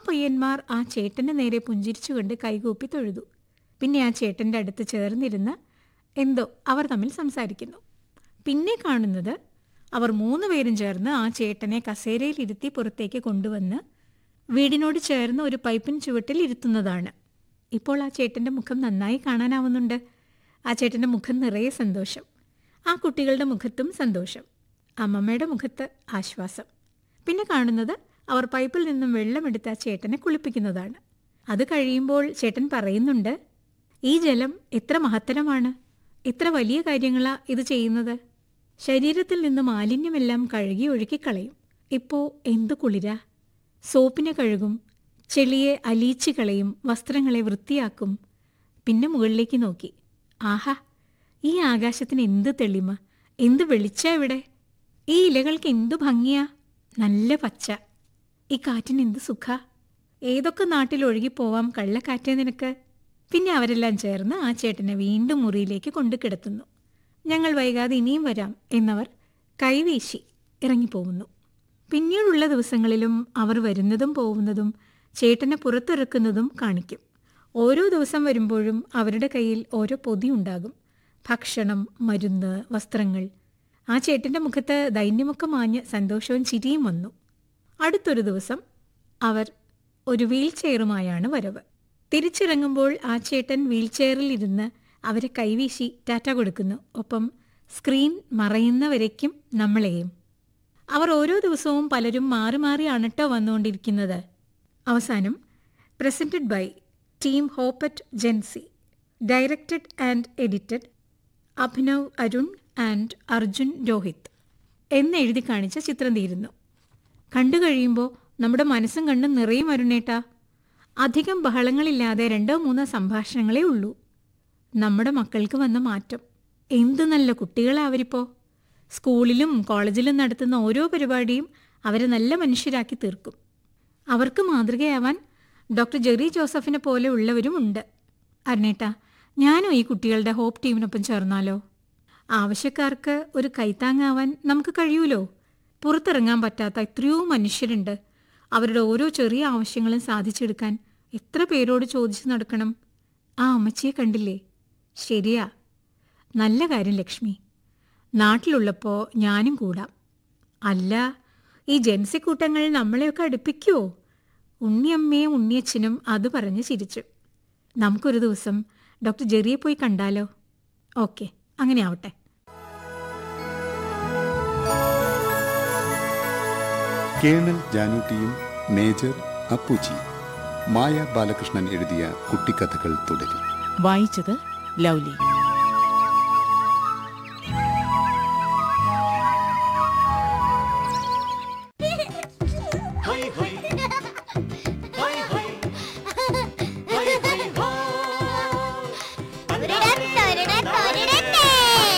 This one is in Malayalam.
പയ്യന്മാർ ആ ചേട്ടന് നേരെ പുഞ്ചിരിച്ചുകൊണ്ട് കൈകൂപ്പി തൊഴുതു പിന്നെ ആ ചേട്ടൻ്റെ അടുത്ത് ചേർന്നിരുന്ന് എന്തോ അവർ തമ്മിൽ സംസാരിക്കുന്നു പിന്നെ കാണുന്നത് അവർ മൂന്ന് പേരും ചേർന്ന് ആ ചേട്ടനെ കസേരയിലിരുത്തി പുറത്തേക്ക് കൊണ്ടുവന്ന് വീടിനോട് ചേർന്ന് ഒരു പൈപ്പിൻ ചുവട്ടിൽ ഇരുത്തുന്നതാണ് ഇപ്പോൾ ആ ചേട്ടൻ്റെ മുഖം നന്നായി കാണാനാവുന്നുണ്ട് ആ ചേട്ടൻ്റെ മുഖം നിറയെ സന്തോഷം ആ കുട്ടികളുടെ മുഖത്തും സന്തോഷം അമ്മമ്മയുടെ മുഖത്ത് ആശ്വാസം പിന്നെ കാണുന്നത് അവർ പൈപ്പിൽ നിന്നും വെള്ളമെടുത്ത് ആ ചേട്ടനെ കുളിപ്പിക്കുന്നതാണ് അത് കഴിയുമ്പോൾ ചേട്ടൻ പറയുന്നുണ്ട് ഈ ജലം എത്ര മഹത്തരമാണ് എത്ര വലിയ കാര്യങ്ങളാ ഇത് ചെയ്യുന്നത് ശരീരത്തിൽ നിന്ന് മാലിന്യമെല്ലാം കഴുകി ഒഴുക്കിക്കളയും ഇപ്പോൾ എന്തു കുളിരാ സോപ്പിനെ കഴുകും ചെളിയെ അലിയിച്ച് കളയും വസ്ത്രങ്ങളെ വൃത്തിയാക്കും പിന്നെ മുകളിലേക്ക് നോക്കി ആഹാ ഈ ആകാശത്തിന് എന്ത് തെളിമ എന്ത് വെളിച്ച ഇവിടെ ഈ ഇലകൾക്ക് എന്തു ഭംഗിയാ നല്ല പച്ച ഈ കാറ്റിന് എന്ത് സുഖ ഏതൊക്കെ നാട്ടിൽ ഒഴുകിപ്പോവാം കള്ളക്കാറ്റേ നിനക്ക് പിന്നെ അവരെല്ലാം ചേർന്ന് ആ ചേട്ടനെ വീണ്ടും മുറിയിലേക്ക് കൊണ്ടു കിടത്തുന്നു ഞങ്ങൾ വൈകാതെ ഇനിയും വരാം എന്നവർ കൈവീശി ഇറങ്ങിപ്പോകുന്നു പിന്നീടുള്ള ദിവസങ്ങളിലും അവർ വരുന്നതും പോകുന്നതും ചേട്ടനെ പുറത്തിറക്കുന്നതും കാണിക്കും ഓരോ ദിവസം വരുമ്പോഴും അവരുടെ കയ്യിൽ ഓരോ പൊതി ഉണ്ടാകും ഭക്ഷണം മരുന്ന് വസ്ത്രങ്ങൾ ആ ചേട്ടൻ്റെ മുഖത്ത് ദൈന്യമൊക്കെ മാഞ്ഞ് സന്തോഷവും ചിരിയും വന്നു അടുത്തൊരു ദിവസം അവർ ഒരു വീൽ ചെയറുമായാണ് വരവ് തിരിച്ചിറങ്ങുമ്പോൾ ആ ചേട്ടൻ വീൽ ചെയറിൽ ഇരുന്ന് അവരെ കൈവീശി ടാറ്റ കൊടുക്കുന്നു ഒപ്പം സ്ക്രീൻ മറയുന്നവരേക്കും നമ്മളെയും അവർ ഓരോ ദിവസവും പലരും മാറി മാറിയാണ് കേട്ടോ വന്നുകൊണ്ടിരിക്കുന്നത് അവസാനം പ്രസൻറ്റഡ് ബൈ ടീം ഹോപ്പറ്റ് ജെൻസി directed and edited Abhinav Arun and Arjun Rohit എന്നെഴുതി കാണിച്ച ചിത്രം തീരുന്നു കണ്ടു കഴിയുമ്പോൾ നമ്മുടെ മനസ്സും കണ്ണും നിറയും അരുണേട്ടാ അധികം ബഹളങ്ങളില്ലാതെ രണ്ടോ മൂന്നോ സംഭാഷണങ്ങളേ ഉള്ളൂ നമ്മുടെ മക്കൾക്ക് വന്ന മാറ്റം എന്ത് നല്ല കുട്ടികളാ അവരിപ്പോ സ്കൂളിലും കോളേജിലും നടത്തുന്ന ഓരോ പരിപാടിയും അവരെ നല്ല മനുഷ്യരാക്കി തീർക്കും അവർക്ക് മാതൃകയാവാൻ ഡോക്ടർ ജെറി ജോസഫിനെ പോലെ ഉള്ളവരുമുണ്ട് അരുണേട്ടാ ഞാനും ഈ കുട്ടികളുടെ ഹോപ്പ് ടീമിനൊപ്പം ചേർന്നാലോ ആവശ്യക്കാർക്ക് ഒരു കൈത്താങ്ങാവാൻ നമുക്ക് കഴിയൂലോ പുറത്തിറങ്ങാൻ പറ്റാത്ത എത്രയോ മനുഷ്യരുണ്ട് അവരുടെ ഓരോ ചെറിയ ആവശ്യങ്ങളും സാധിച്ചെടുക്കാൻ എത്ര പേരോട് ചോദിച്ചു നടക്കണം ആ അമ്മച്ചിയെ കണ്ടില്ലേ ശരിയാ നല്ല കാര്യം ലക്ഷ്മി നാട്ടിലുള്ളപ്പോൾ ഞാനും കൂടാം അല്ല ഈ ജൻസിക്കൂട്ടങ്ങൾ നമ്മളെയൊക്കെ അടുപ്പിക്കുവോ ഉണ്ണിയമ്മയും ഉണ്ണിയച്ഛനും അത് പറഞ്ഞ് ചിരിച്ചു നമുക്കൊരു ദിവസം ഡോക്ടർ ജെറിയെ പോയി കണ്ടാലോ ഓക്കെ അങ്ങനെ ആവട്ടെ കേണൽ ജാനൂട്ടിയും മേജർ അപ്പുജി മായ ബാലകൃഷ്ണൻ എഴുതിയ കുട്ടിക്കഥകൾ തുടരും വായിച്ചത് ലൗലി